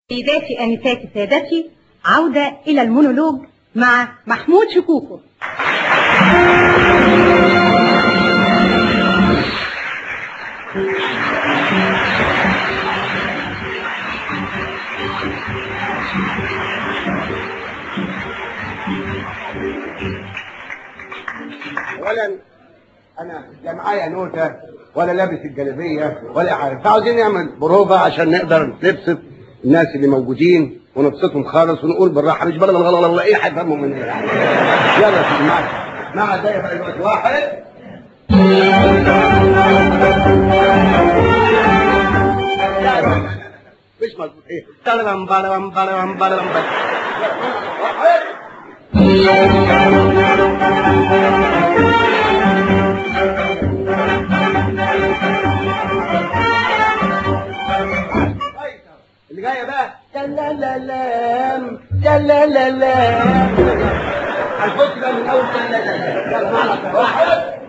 سيداتي انساتي سادتي عودة الى المونولوج مع محمود شكوكو اولا انا لا معايا نوته ولا لابس الجلابيه ولا عارف فعاوزين نعمل بروفه عشان نقدر نبسط الناس اللي موجودين ونبسطهم خالص ونقول بالراحه مش بلا بلا بلا ايه هيفهموا مني يعني يلا يا سيدي معاك مع ده بقى دلوقتي واحد لا لا لا لا مش مظبوط ايه بلم بلم بلم بلم بلم واحد اللي جايه بقى تلالالام تلالالام هنخش بقى من اول تلالالام يلا معنا واحد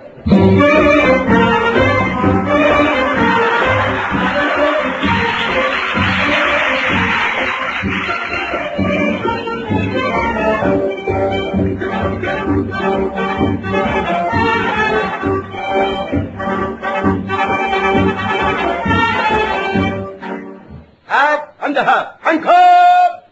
هات عندها عنكب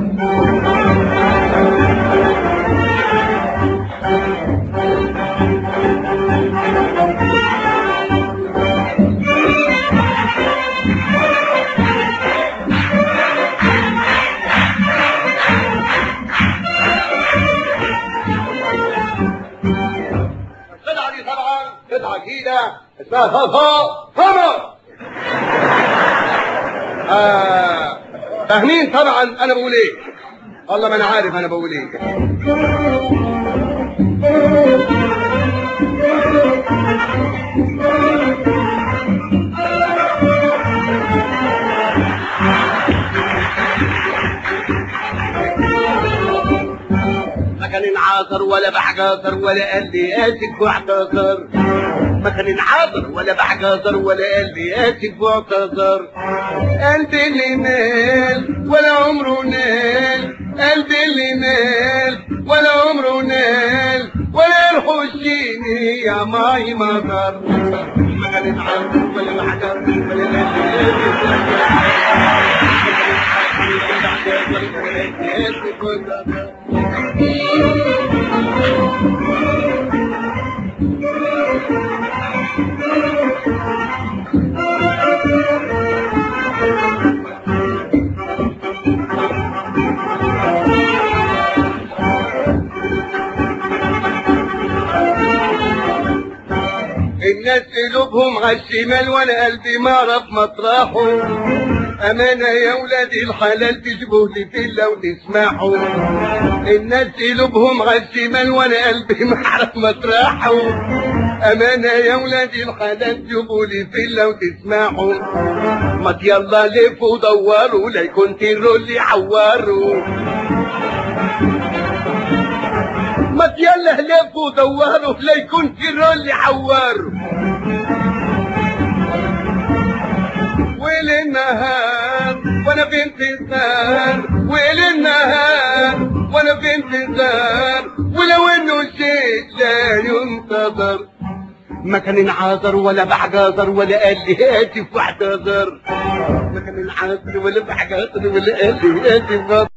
القطعة دي طبعا قطعة جديدة اسمها صلصة قمر آه فاهمين طبعا انا بقول ايه والله ما انا عارف انا بقول ايه ما كان انعاصر ولا بحجاصر ولا قال لي اسف واعتذر ما كان انعاصر ولا بحجاصر ولا قال لي اسف واعتذر قلبي اللي نال ولا عمره نال قلبي اللي نال ولا عمره نال ولا يرحشيني يا ماي مطر ما كان انعاصر ولا بحجاصر ولا قال لي اسف واعتذر الناس قلوبهم على الشمال وانا قلبي ما اعرف مطرحه امانه يا ولادي الحلال تجيبوه لي فيلا وتسمحوا الناس قلوبهم على الشمال وانا قلبي ما اعرف مطرحه امانه يا ولادي الحلال تجيبوا لي فيلا وتسمحوا ما يلا لفوا دوروا لا يكون تيروا اللي عوروا ما يلا لفوا دوروا لا يكون تيروا اللي عوروا ويل النهار وانا في انتظار ويل النهار وانا في انتظار ولو انه شيء لا ينتظر ما كان انعذر ولا بحجازر ولا قال لي اسف واعتذر ما كان انعذر ولا بحجازر ولا قال لي اسف